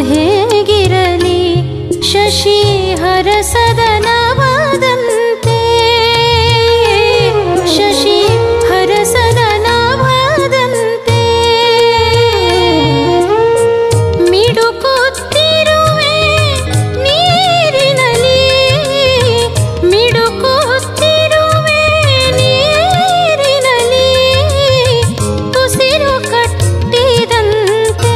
ಹೇಗಿರಲಿ ಶಶಿ ಹರಸದನವಾದಂತೆ ಶಶಿ ಹರಸದನವಾದಂತೆ ಮಿಡುಕುತ್ತಿರುವೆ ನೀರಿನಲ್ಲಿ ಮಿಡುಕುತ್ತಿರುವೆ ನೀರಿನಲ್ಲಿ ಉಸಿರು ಕಟ್ಟಿದಂತೆ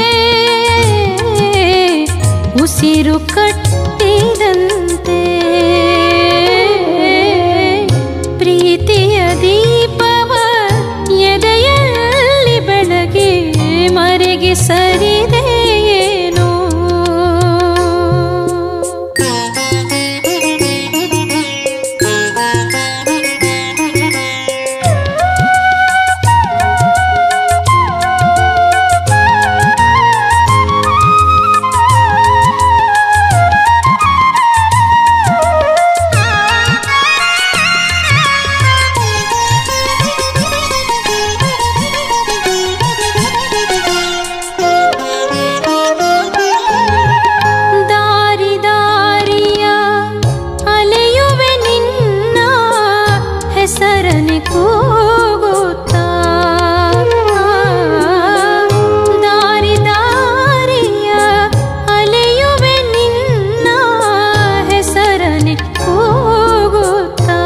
ಉಸಿರು ಕಟ್ಟಿದಂತೆ ಪ್ರೀತಿಯ ದೀಪವ ಎದೆಯಲ್ಲಿ ಬೆಳಗಿ ಮರೆಗೆ ಸರಿದೆ ಏನೋ ದಾರಿ ದಾರಿಯ ಅಲೆಯುವೆ ನಿನ್ನ ಹೆಸರನೆ ಕೂಗುತ್ತಾ ದಾರಿ ದಾರಿಯ ಅಲೆಯುವೆ ನಿನ್ನ ಹೆಸರನೆ ಕೂಗುತ್ತಾ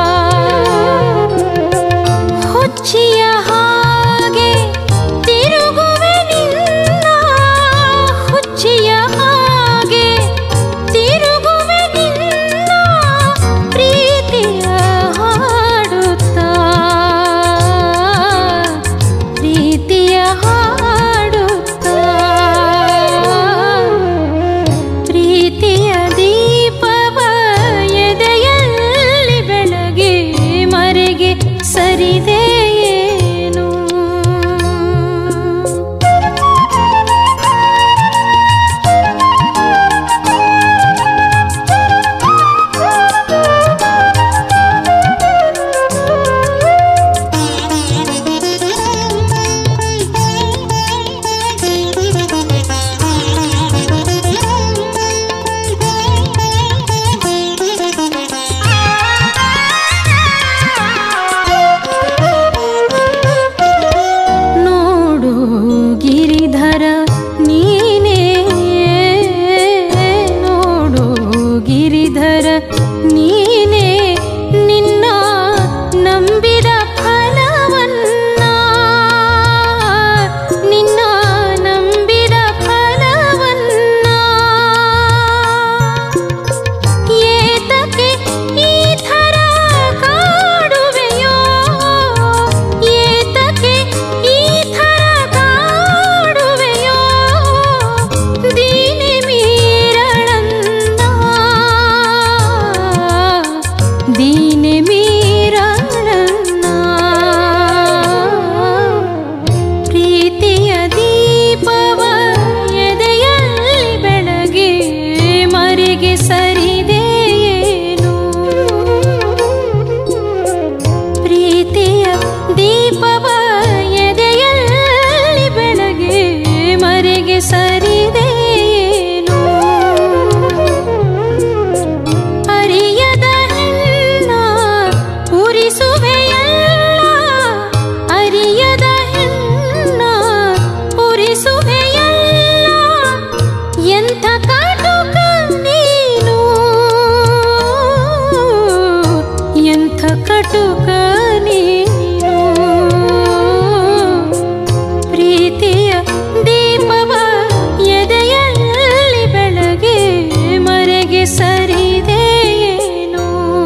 ಹುಚ್ಚಿಯ ಹಾಗೆ ತಿರುಗುವೆ ನಿನ್ನ ಹುಚ್ಚಿಯ ಹಾಗೆ ತಿರುಗುವೆ ನಿನ್ನ ಪ್ರೀತಿಯ ಹಾಡುತ್ತಾ ಪ್ರೀತಿಯ ಹಾಡುತ್ತಾ ಪ್ರೀತಿಯ ದೀಪವ ಎದೆಯಲ್ಲಿ ಬೆಳಗಿ ಮರೆಗೆ ಸರಿದೆ ಏನು ನೋಡು ಗಿರಿಧರ ನೀನೇ ನೋಡು ಗಿರಿಧರ ನೀನೇ ನಿನ್ನ ನಂಬಿದ ಫಲವನ್ನ ನಿನ್ನ ನಂಬಿದ ಫಲವನ್ನ ಏತಕ್ಕೆ ಈ ಥರ ಕಾಡುವೆಯೋ ಏತಕ್ಕೆ ಈ ಥರ ಕಾಡುವೆಯೋ ದೀನೆ ಮೀರಳನ್ನ ದೀನೆ ಮೀರಳನ್ನ ಪ್ರೀತಿಯ ದೀಪವ ಎದೆಯಲ್ಲಿ ಬೆಳಗಿ ಮರೆಗೆ ಸರಿದೆ ಏನು ಪ್ರೀತಿಯ ದೀಪವ ಎದೆಯಲ್ಲಿ ಬೆಳಗಿ ಮರೆಗೆ ಸರಿದೆ ಏನು ಅರಿಯದ ಹೆಣ್ಣ ಪುರಿಸುವೆಯಲ್ಲ ಅರಿಯದ ಹೆಣ್ಣ ಪುರಿಸುವೆಯಲ್ಲ ಎಂಥ ಕಾಟುಕ ನೀನು ಎಂಥ ಕಟುಕ ನೀನು ಪ್ರೀತಿಯ ದೀಪವ ಎದೆಯಲ್ಲಿ ಬೆಳಗಿ ಮರೆಗೆ ಸರಿದೆ ಏನೋ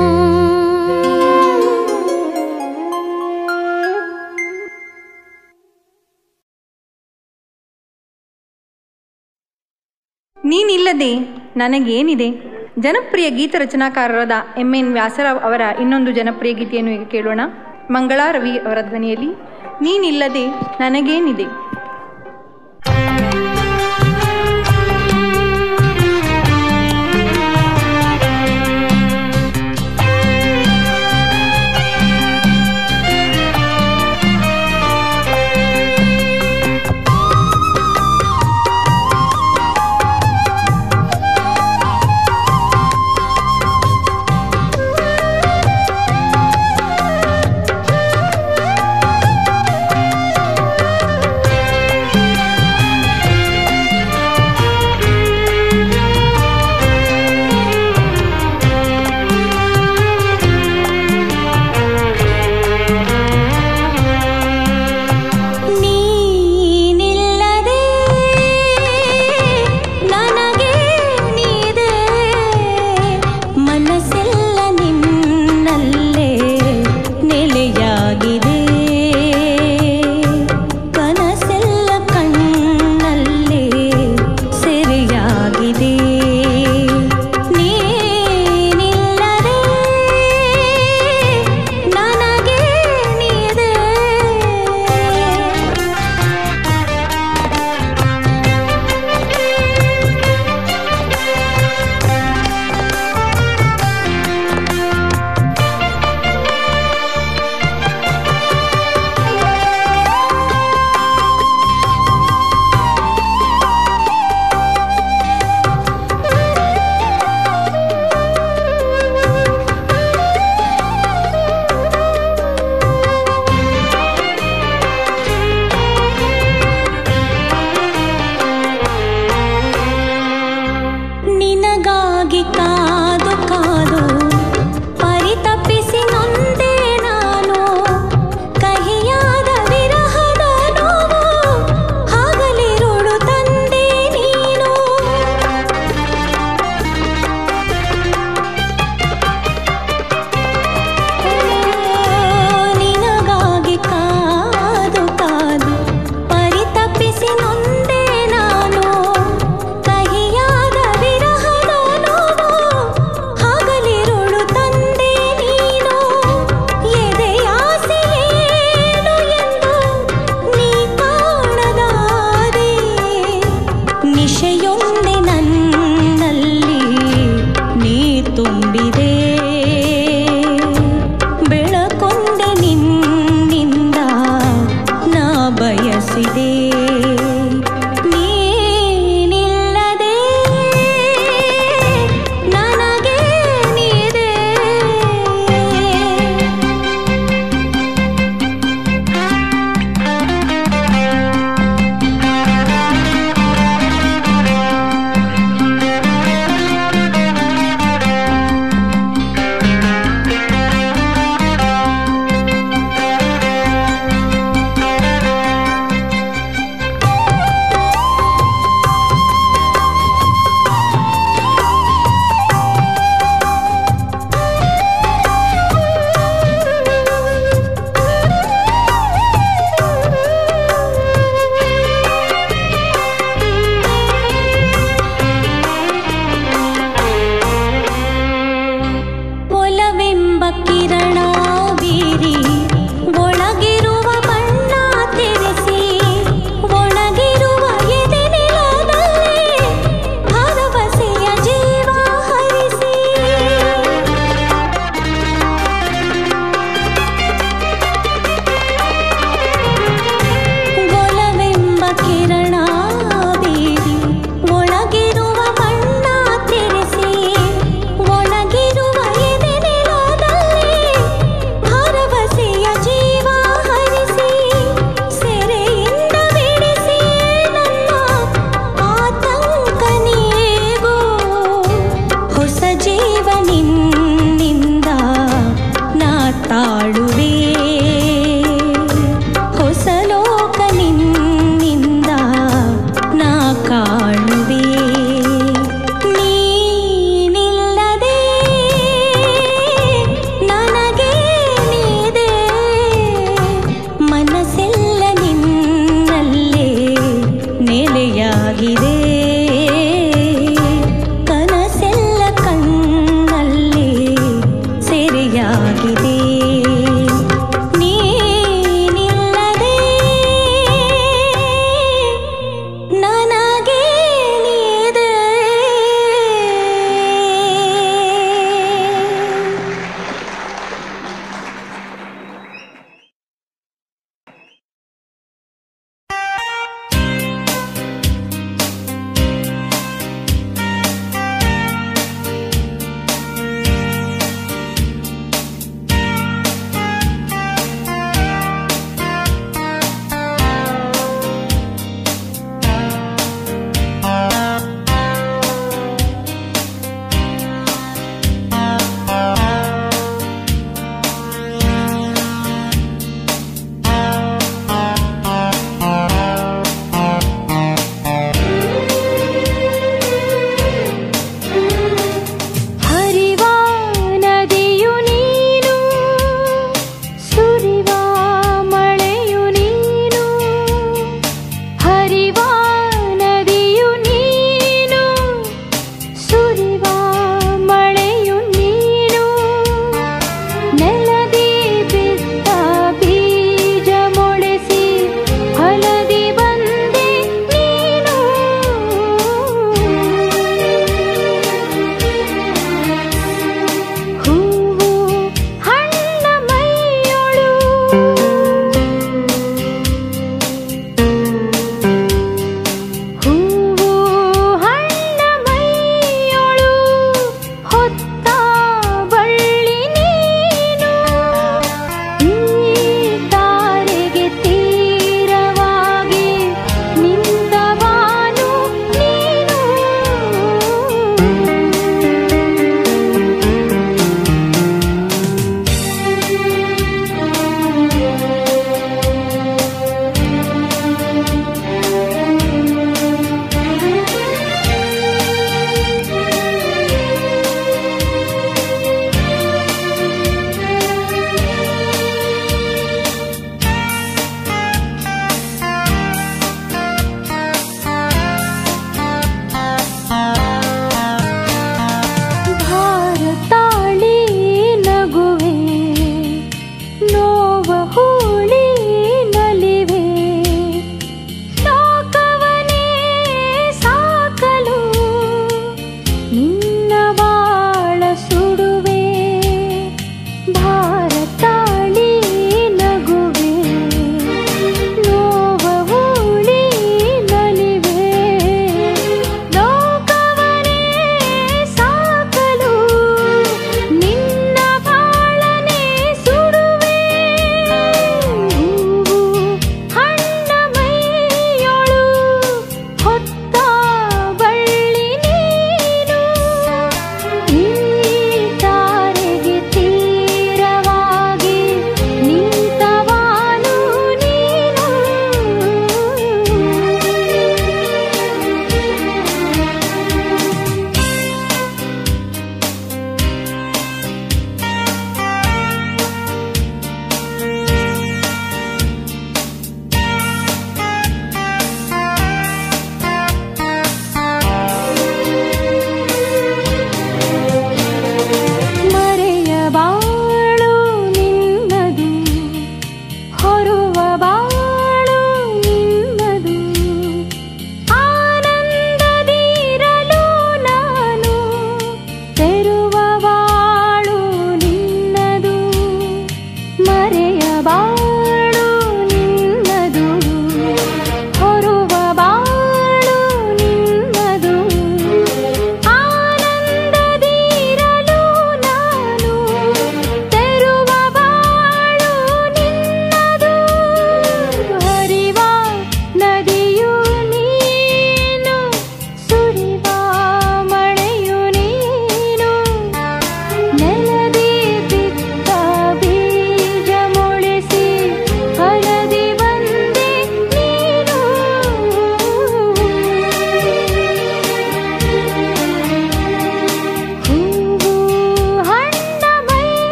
ನೀನಿಲ್ಲದೆ ನನಗೇನಿದೆ ಜನಪ್ರಿಯ ಗೀತ ರಚನಾಕಾರರಾದ ಎಂ ಎನ್ ವ್ಯಾಸರಾವ್ ಅವರ ಇನ್ನೊಂದು ಜನಪ್ರಿಯ ಗೀತೆಯನ್ನು ಈಗ ಕೇಳೋಣ ಮಂಗಳಾ ರವಿ ಅವರ ಧ್ವನಿಯಲ್ಲಿ ನೀನಿಲ್ಲದೆ ನನಗೇನಿದೆ ಿ ನಿಶೆಯೊಂದೆ ನನ್ನಲ್ಲಿ ನೀ ತುಂಬಿದೆ ಬೆಳಕೊಂಡೆ ನಿನ್ನಿಂದ ನಾ ಬಯಸಿದೆ ನೀನಿಲ್ಲದೆ ನನಗೇನಿದೆ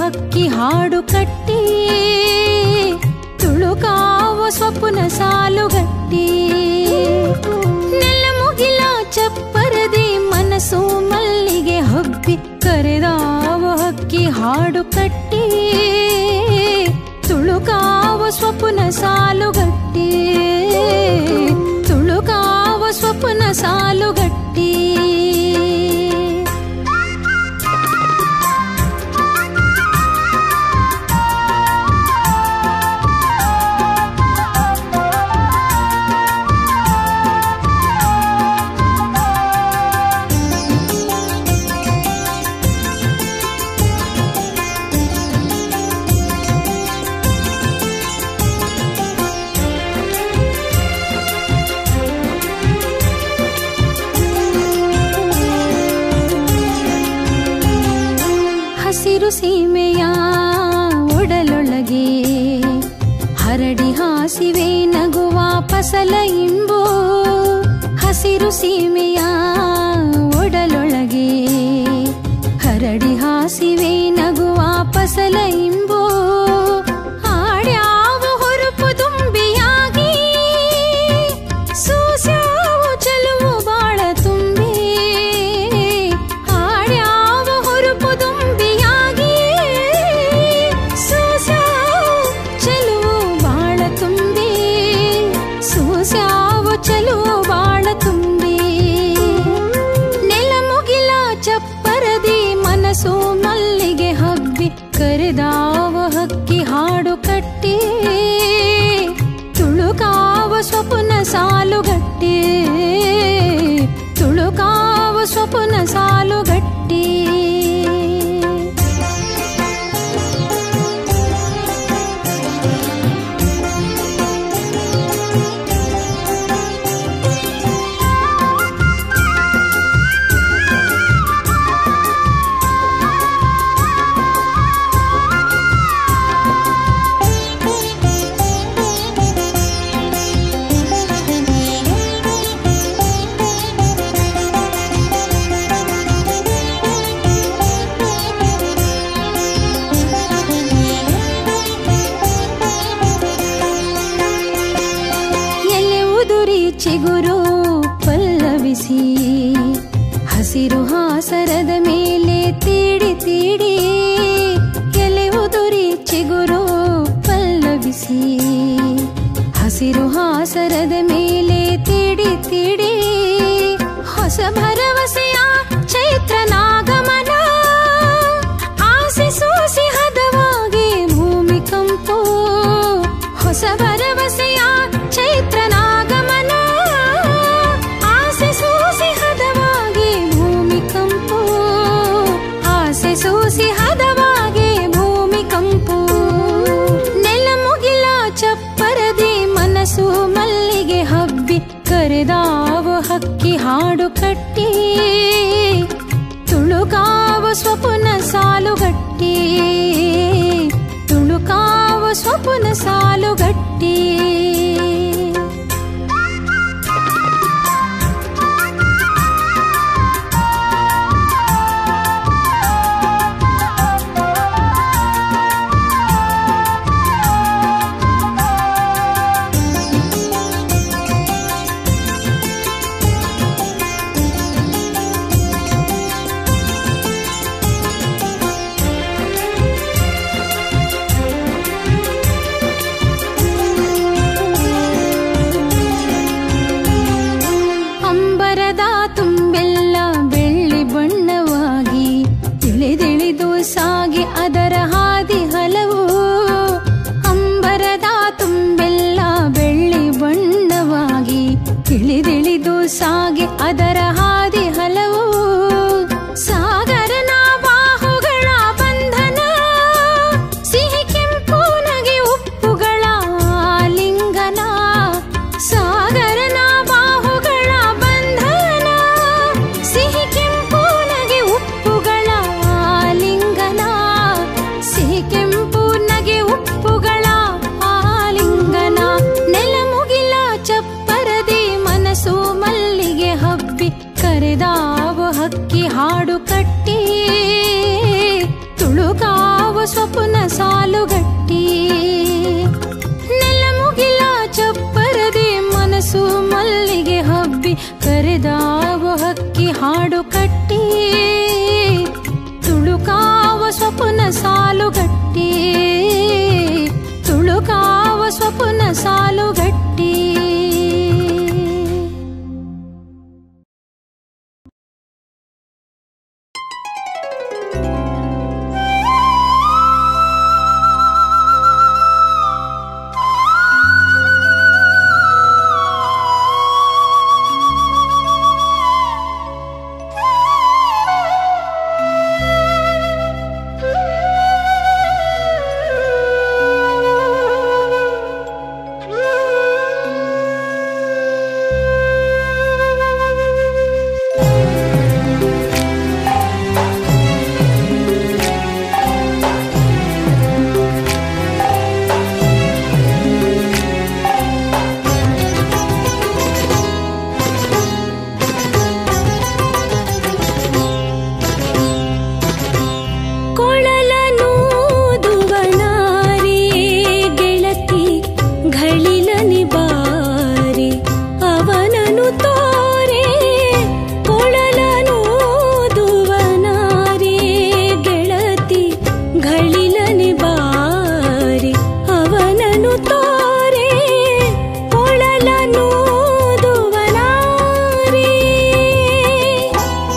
ಹಕ್ಕಿ ಹಾಡು ಕಟ್ಟಿ ತುಳುಕಾವ ಸ್ವಪ್ನ ಸಾಲುಗಟ್ಟಿ ನೆಲ ಮುಗಿಲ ಚಪ್ಪರದಿ ಮನಸ್ಸು ಮಲ್ಲಿಗೆ ಹಬ್ಬಿ ಕರೆದಾವ ಹಕ್ಕಿ ಹಾಡು ಕಟ್ಟಿ ತುಳುಕಾವ ಸ್ವಪ್ನ ಸಾಲುಗಟ್ಟಿ ತುಳುಕಾವ ಸ್ವಪ್ನ ಸಾಲುಗಟ್ಟಿ ಹಸಿರು ಸೀಮೆಯ ಒಡಲೊಳಗೆ ಹರಡಿ ಹಾಸಿವೆ ನಗುವ ಫಸಲ ಇಂಬು ಹಸಿರು ಸೀಮೆಯ ಒಡಲೊಳಗೆ ಹರಡಿ ಹಾಸಿವೆ ನಗುವ ಫಸಲ ಇಂಬು ಆಡ್ಯಾವ ಹೊರಪು ತುಂಬಿಯಾಗಿ ಸೂಸ್ಯಾವ ಚಲುವು ಬಾಳ ತುಂಬಿ ಆಡ್ಯಾವ ಹೊರಪು ತುಂಬಿಯಾಗಿ ಸೂಸ್ಯಾವ ಚಲುವು ಬಾಳ ತುಂಬಿ ಸೂಸ್ಯಾವ ಚಲುವು ಬಾಳ ತುಂಬಿ ನೆಲ ಮುಗಿಲ ಚಪ್ಪರದಿ ಮನಸ್ಸು ಮಲ್ಲಿಗೆ ಹಬ್ಬಿ ಕರೆದಾವ ಹಕ್ಕಿ ಹಾಡು ಕಟ್ಟಿ ತುಳುಕಾವ ಸ್ವಪ್ನ ಸಾಲುಗಟ್ಟಿ ತುಳುಕಾವ ಸ್ವಪ್ನ ಸಾಲುಗಟ್ಟಿ ಎಲೆ ಉದುರಿ ಚಿಗುರು ಪಲ್ಲವಿಸಿ ಹಸಿರು ಹಾಸರದ ಮೇಲೆ ತೀಡಿ ತೀಡಿ ಎಲೆ ಉದುರಿ ಚಿಗುರು ಪಲ್ಲವಿಸಿ ಹಸಿರು ಹಾಸರದ ಮೇಲೆ ತೀಡಿ ತೀಡಿ ಹೊಸ ಭರವಸೆಯ ಚೈತ್ರ ನಾಗಮನ ಆಸೆ ಸೂಸಿ ಹದವಾಗಿ ಭೂಮಿ ಕಂಪು ಹೊಸ ಭರವಸೆಯ ಚೈತ್ರ ನಾಗಮನ ಆಸೆ ಸೂಸಿ ಹದವಾಗಿ ಭೂಮಿ ಕಂಪು ಆಸೆ ಸೂಸಿ ಹದವಾಗಿ ಭೂಮಿ ಕಂಪು ನೆಲ ಮುಗಿಲ ಚಪ್ಪರದಿ ಮನಸ್ಸು ಮಲ್ಲಿಗೆ ಹಬ್ಬಿ ಕರೆದಾವ ಹಕ್ಕಿ ಹಾಡು ಕಟ್ಟಿ ತುಳುಕಾವ ಸ್ವಪ್ನ ಸಾಲುಗಟ್ಟಿ ತುಳುಕಾವ ಸ್ವಪ್ನ ಸಾಲುಗಟ್ಟಿ ಅಂಬರದ ತುಂಬೆಲ್ಲ ಬೆಳ್ಳಿ ಬಣ್ಣವಾಗಿ ತಿಳಿದಿಳಿದು ಸಾಗಿ ಅದರ ಹಾದಿ ಹಲವು ಅಂಬರದ ತುಂಬೆಲ್ಲ ಬೆಳ್ಳಿ ಬಣ್ಣವಾಗಿ ತಿಳಿದಿಳಿದು ಸಾಗಿ ಅದರ ಹಾದಿ ಹಲವು ಸಾಗರನ ಬಾಹುಗಳ ಬಂಧನ ಸಿಹಿ ಕೆಂಪು ನಗೆ ಉಪ್ಪುಗಳ ಲಿಂಗನ ಸಾಗರನ ಬಾಹುಗಳ ಬಂಧನ ಸಿಹಿ ಕೆಂಪು ನಗೆ ಉಪ್ಪುಗಳ ಲಿಂಗನ ಸಿಹಿ ಕೆಂಪು ನಗೆ ಉಪ್ಪುಗಳ ಆಲಿಂಗನ ನೆಲ ಮುಗಿಲ ಚಪ್ಪರದಿ ಮನಸ್ಸು ಮಲ್ಲಿಗೆ ಹಬ್ಬಿ ಕರೆದಾವ ಹಕ್ಕಿ ಹಾಡು ಕಟ್ಟಿ ತುಳುಕಾವ ಸ್ವಪ್ನ ಸಾಲುಗಟ್ಟಿ ನೆಲಮುಗಿಲ ಚಪ್ಪರದೆ ಮನಸ್ಸು ಮಲ್ಲಿಗೆ ಹಬ್ಬಿ ಕರೆದಾವ ಹಕ್ಕಿ ಹಾಡು ಕಟ್ಟಿ ತುಳುಕಾವ ಸ್ವಪ್ನ ಸಾಲುಗಟ್ಟಿ ತುಳುಕಾವ ಸ್ವಪ್ನ ಸಾಲುಗಟ್ಟಿ ಕೊಳಲನೂದುವನಾರಿ ಗೆಳತಿ ಘಳಿಲನಿ ಬಾರಿ ಅವನನು ತೋರೆ ಕೊಳಲನೂದುವನಾರಿ ಗೆಳತಿ ಘಳಿಲನಿ ಬಾರಿ ಅವನನು ತೋರೆ ಕೊಳಲನೂದುವನಾರಿ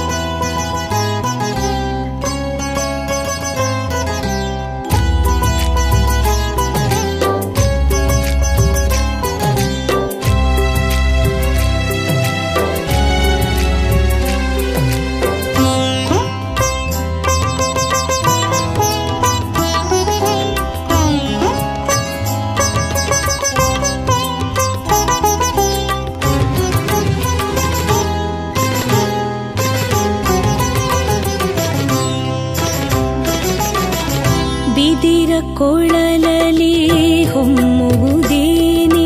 ಬಿದಿರ ಕೊಳಲಲಿ ಹೊಮ್ಮುವುದೇನೆ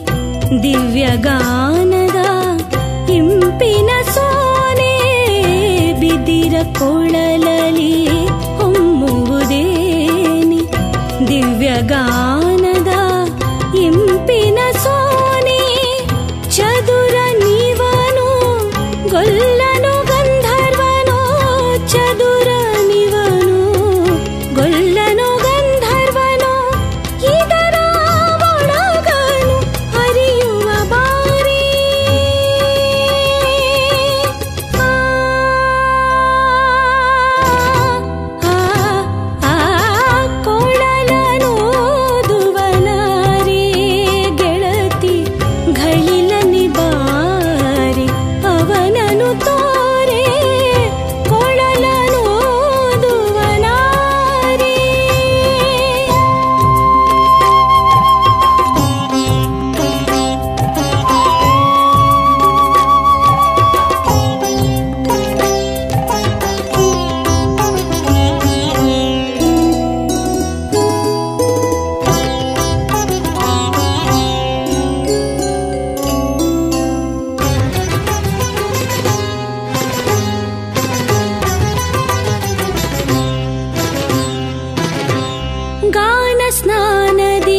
ದಿವ್ಯಗಾನದ ಇಂಪಿನ ಸೋನೆ ಬಿದಿರ ಕೊಳಲಲಿ ಹೊಮ್ಮುವುದೇನೆ ದಿವ್ಯಗಾನದ ಇಂಪಿನ ಸೋನೆ ಚದುರ ನೀವನು ಗೊಲ್ಲನು ಗಂಧರ್ವನೋ ಚದುರ ನಿವನು ಗೊಲ್ಲನು ಗಂಧರ್ವನೋ ಇದರ ಒಳಗನು ಹರಿಯುವ ಬಾರಿ ಆ, ಆ, ಆ, ಕೊಳಲನೋದುವನಾರಿ ಗೆಳತಿ ಘಳಿಲನಿ ಬಾರಿ ಅವನನು ತೋರೆ ಕೊಳಲನೋದುವನಾರಿ ಗಾನ ಸ್ನಾನದಿ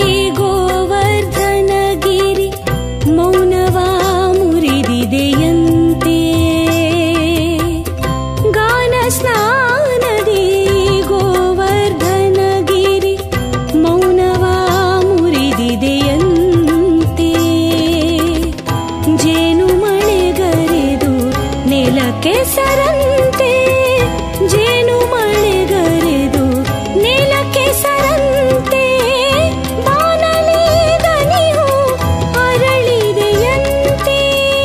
ಗೋವರ್ಧನಗಿರಿ ಮೌನವಾ ಮುರಿದಿದೆಯಂತೆ ಗಾನ ಸ್ನಾನದಿ ಗೋವರ್ಧನಗಿರಿ ಮೌನವಾ ಮುರಿದಿದೆಯಂತೆ ಜೇನು ಮಳೆಗರೆದು ನೆಲಕ್ಕೆ ಸರಂತೆ ಜೇನು ಮಳೆಗರೆದು ನೆಲಕ್ಕೆ ಸರಂತೆ ಬಾನಲಿ ದನಿಯು ಅರಳಿದೆಯಂತೆ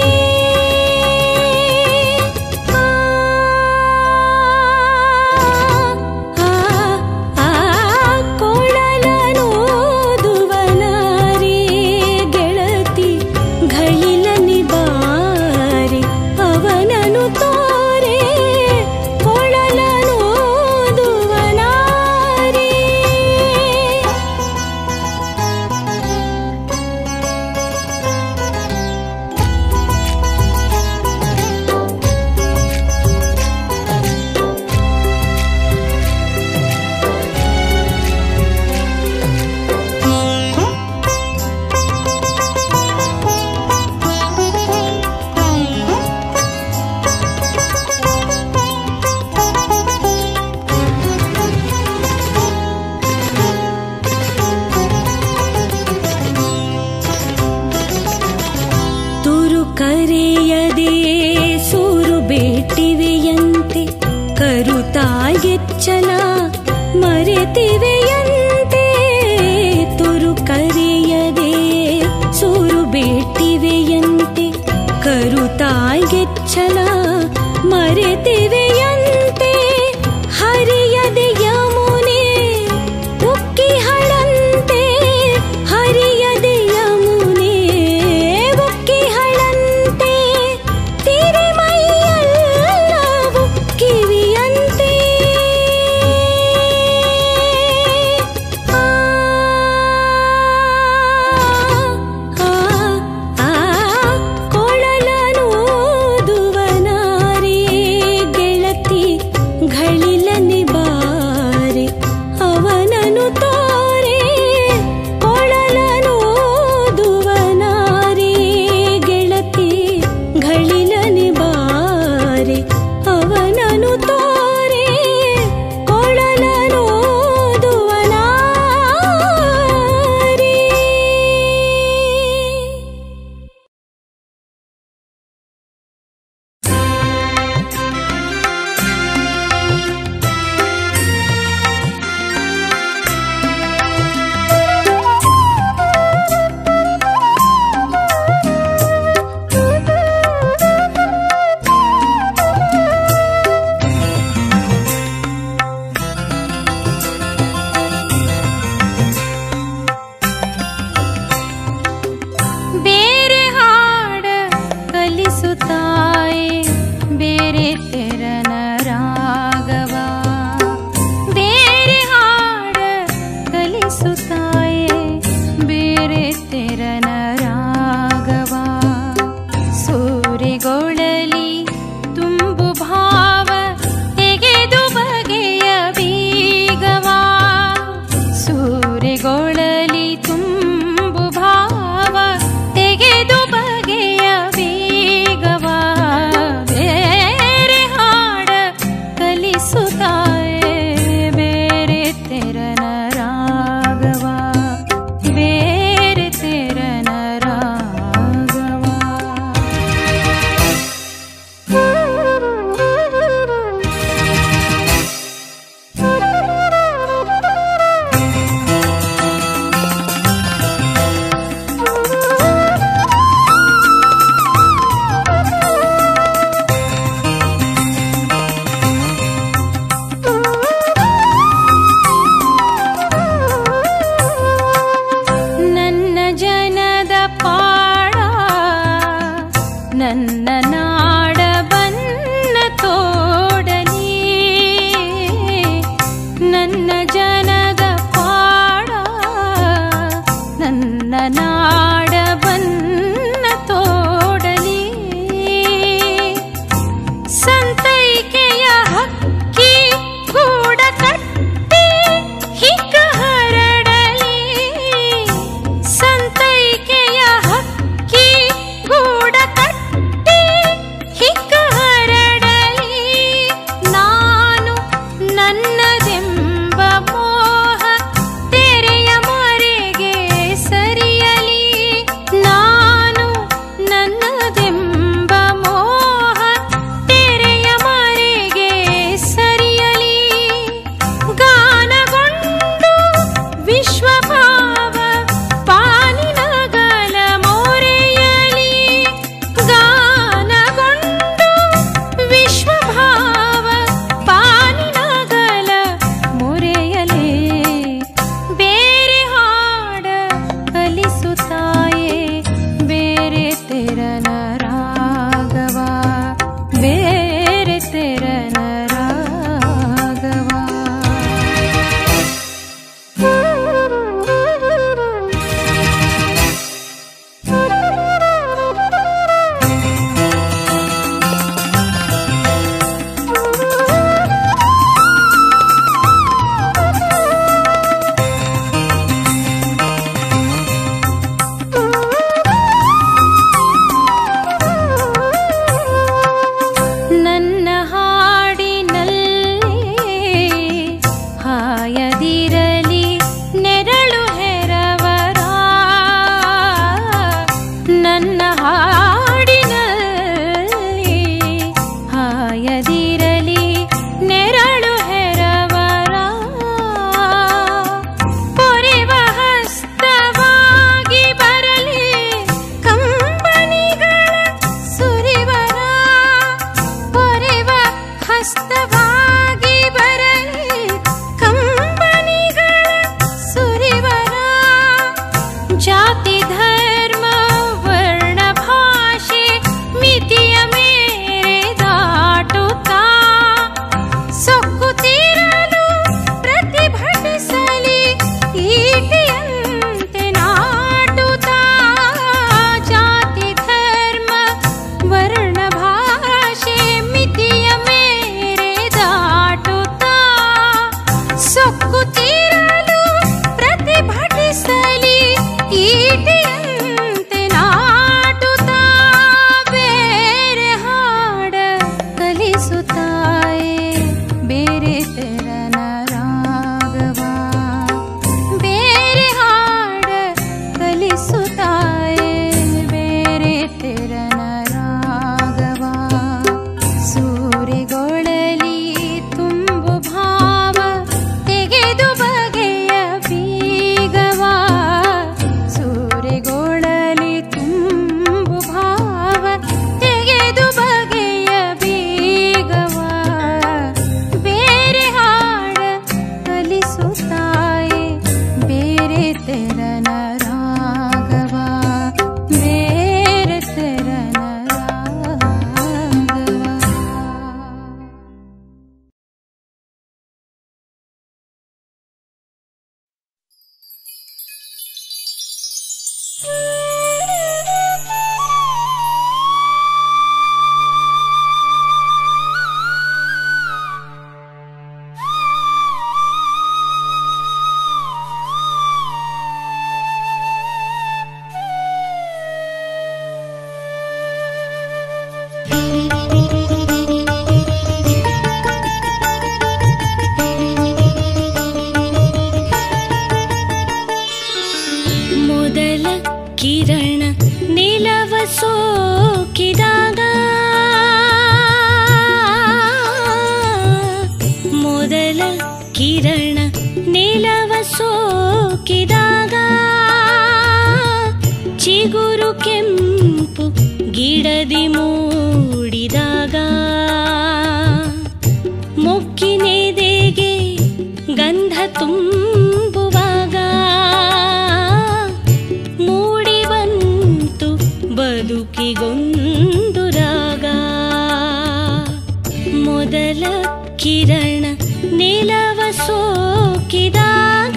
ಆ, ಆ, ಆ, ಕೊಳಲನೋದುವನಾರಿ ಗೆಳತಿ ಘಳಿಲನಿ ಬಾರಿ ಅವನನು ತೋರೆ ಕರೆಯದೆ ಸೂರು ಬೇಟಿವೆಯಂತೆ ಕರುತಾಗೆಚ್ಚಲ ಮರೆತಿವೆಯಂತೆ ತುರು ಕರೆಯದೆ ಸೂರು ಬೇಟಿವೆಯಂತೆ ಕರುತಾಗೆಚ್ಚಲ ಮರೆತಿವೆಯಂತೆ ಹರಿಯದೆ ಯಮುನೆ ಉಕ್ಕಿ ಹಳಂತೆ ಹರಿಯದೆ ಯಮುನೆ ಉಕ್ಕಿ ಹಳಂತೆ ತಿರಿಮೈಯಲ್ಲವು ಕಿವಿಯಂತೆ ಆ, ಆ, ಆ, ಕೊಳಲನೂದುವನಾರೆ ಗೆಳತಿ ಘಳಿಲನೆ ಬಾರೆ ಅವನನು ತೋರೆ ಕೊಳಲನೂದುವನಾರೆ ಗೆಳತಿ ಘಳಿಲನೆ ಬಾರೆ ಅವನನು ತೋರೆ ಕೊಳಲನೋದುವನಾರೆ ಬೇರೆ ಹಾಡ ಕಲಿಸುತ್ತಾಯೆ ಬೇರೆ ತೆರನ ರಾಗವ ಬೇರೆ ಹಾಡ ಕಲಿಸುತ್ತಾಯೆ ಬೇರೆ ತೆರನ ರಾಗವ ಸೂರಿಗೊಳಲಿ ತುಂಬು ಭಾವ ತೆಗೆದು ಬಗೆಯ ಬೀಗವ ಸೂರಿಗೊಳಲಿ ತುಂಬು ಭಾವ ತೆಗೆದು ಬಗೆಯ ಬೀಗವ ಬೇರೆ ಹಾಡ ಕಲಿಸುತ್ತಾಯೆ ಬೇರೆ ತೆರನ ರಾಗವ ಬೇರೆ ತೆರನ ರಾಗವ ನನ್ನ ಜನದ ಪಾಡ ನನ್ನ ನಾಡ ಬನ್ನ ತೋಡಲಿ ನನ್ನ ಜನದ ಪಾಡ ನನ್ನ ನಾಡ ಬನ್ನ ತೋಡಲಿ ಸಂತೈಕೆಯ ಹಕ್ಕಿ ಗೂಡ ಕಟ್ಟಿ ಹಿಕ್ಕ ಹರಡಲಿ ಸಂತೈಕೆಯ ಹಕ್ಕಿ ಗೂಡ ಕಟ್ಟಿ ಮೊದಲ ಕಿರಣ ನಿಲವ ಸೋಕಿದಾಗ ಮೊದಲ ಕಿರಣ ನಿಲವ ಸೋಕಿದಾಗ ಚಿಗುರು ಕೆಂಪು ಗಿಡದಿ ಮೂಡಿದಾಗ ಮೊಕ್ಕಿನೆದೆಗೆ ಗಂಧ ತುಂಬುವಾಗ ಮೂಡಿ ಬಂತು ಬದುಕಿಗೊಂದು ರಾಗ ಮೊದಲ ಕಿರಣ ನಿಲವ ಸೋಕಿದಾಗ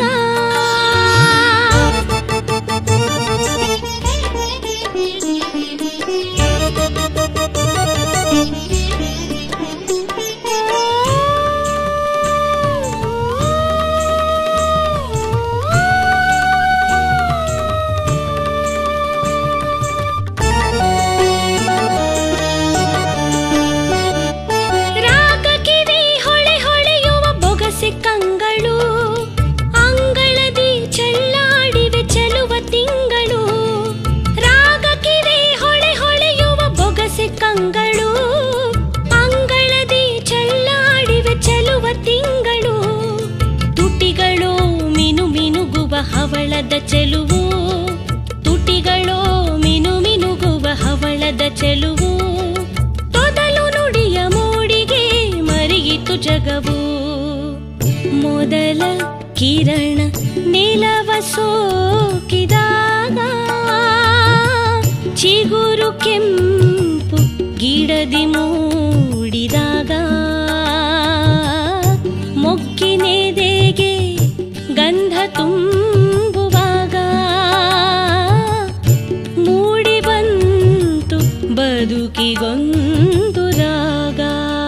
ರಾಗ ಕಿವಿ ಹೊಳೆ ಹೊಳೆಯುವ ಬೊಗಸೆ ಕಂಗಳು ಅಂಗಳದಿ ಚೆಲ್ಲಾಡಿವೆ ಚೆಲುವ ತಿಂಗಳು ರಾಗ ಕಿವಿ ಹೊಳೆ ಹೊಳೆಯುವ ಬೊಗಸೆ ಕಂಗಳು ಅಂಗಳದಿ ಚೆಲ್ಲಾಡಿವೆ ಚೆಲುವ ತಿಂಗಳು ತುಟಿಗಳು ಮಿನು ಮಿನುಗುವ ಹವಳದ ಚೆಲುವು ತುಟಿಗಳು ಮಿನು ಮಿನುಗುವ ಹವಳದ ಚೆಲುವು ತೊದಲು ನುಡಿಯ ಮೂಡಿಗೆ ಮರಿಯಿತು ಜಗವು ಮೊದಲ ಕಿರಣ ನಿಲವ ಸೋಕಿದಾಗ ಚಿಗುರು ಕೆಂಪು ಗಿಡದಿ ಮೂಡಿದಾಗ ಮೊಕ್ಕಿನೆದೆಗೆ ಗಂಧ ತುಂಬುವಾಗ ಮೂಡಿ ಬಂತು ಬದುಕಿಗೊಂದು ರಾಗ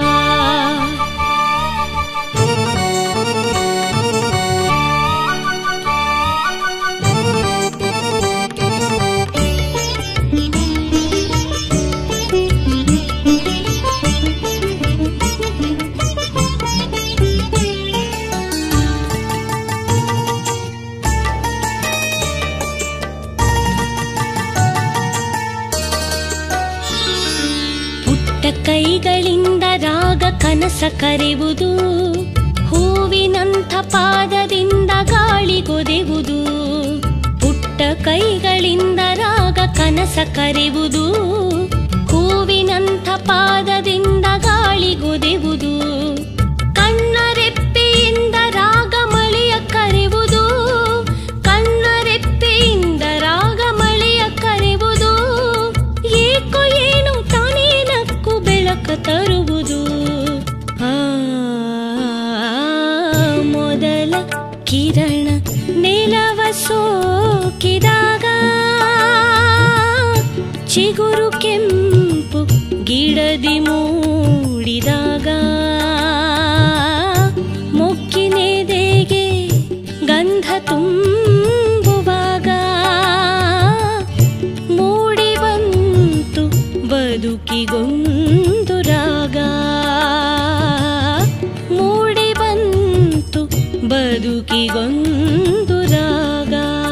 ಪುಟ್ಟ ಕೈಗಳಿಂದ ರಾಗ ಕನಸ ಕರೆವುದು ಹೂವಿನಂಥ ಪಾದದಿಂದ ಗಾಳಿಗೊದೆವುದು ಪುಟ್ಟ ಕೈಗಳಿಂದ ರಾಗ ಕನಸ ಕರೆವುದು ಹೂವಿನಂಥ ಪಾದದಿಂದ ಗಾಳಿಗೊದೆವುದು ಕಣ್ಣರೆಪ್ಪೆಯಿಂದ ರಾಗ ಮಳೆಯ ಕರೆವುದು ಕಣ್ಣರೆಪ್ಪೆಯಿಂದ ರಾಗ ಮಳೆಯ ಕರೆವುದು ಏಕೋ ಏನು ತಾನೇ ನಕ್ಕು ಬೆಳಕ ತರುವುದು ಆ ಮೊದಲ ಕಿರಣ ನಿಲವ ಸೋಕಿದಾಗ ಚಿಗುರು ಕೆಂಪು ಗಿಡದಿ ಮೂಡಿದಾಗ ಮೊಕ್ಕಿನೆದೆಗೆ ಗಂಧ ತುಂಬುವಾಗ ಮೂಡಿ ಬಂತು ಬದುಕಿಗೊಂದು ರಾಗ ಮೂಡಿ ಬಂತು ಬದುಕಿಗೊಂದು ರಾಗ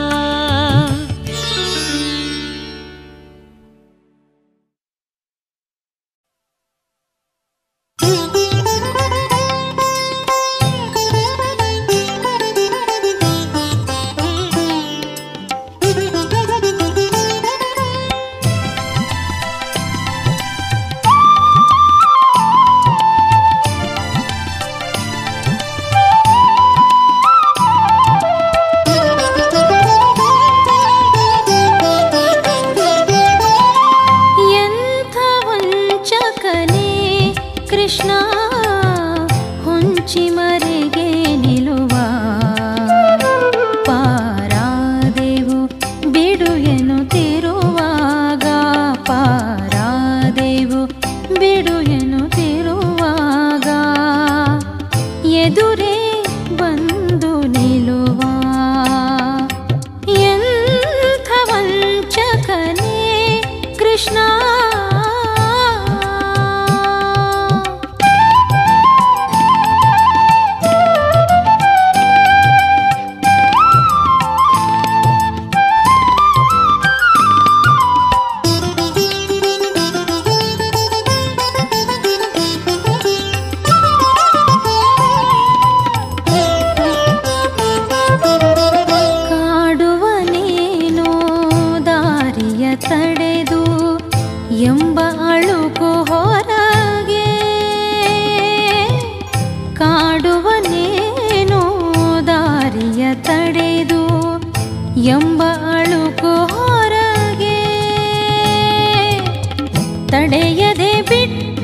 ಎಂಥ ವಂಚಕನೇ ಕೃಷ್ಣ ಹೊಂಚಿ ಮರೆಗೆ ನಿಲುವ ಪಾರಾದೆವು ಬಿಡು ಎನ್ನುತ್ತಿರುವಾಗ ಪಾರಾದೆವು ಬಿಡು ಎನ್ನುತ್ತಿರುವಾಗ ಎದುರೇ ಬಂದು ನಿಲುವ ಎಂಥ ವಂಚಕನೇ ಕೃಷ್ಣ ಎಂಬ ಅಳುಕು ಹೊರಗೆ ಕಾಡುವನೇನು ದಾರಿಯ ತಡೆದು ಎಂಬ ಅಳುಕು ಹೊರಗೆ ತಡೆಯದೆ ಬಿಟ್ಟು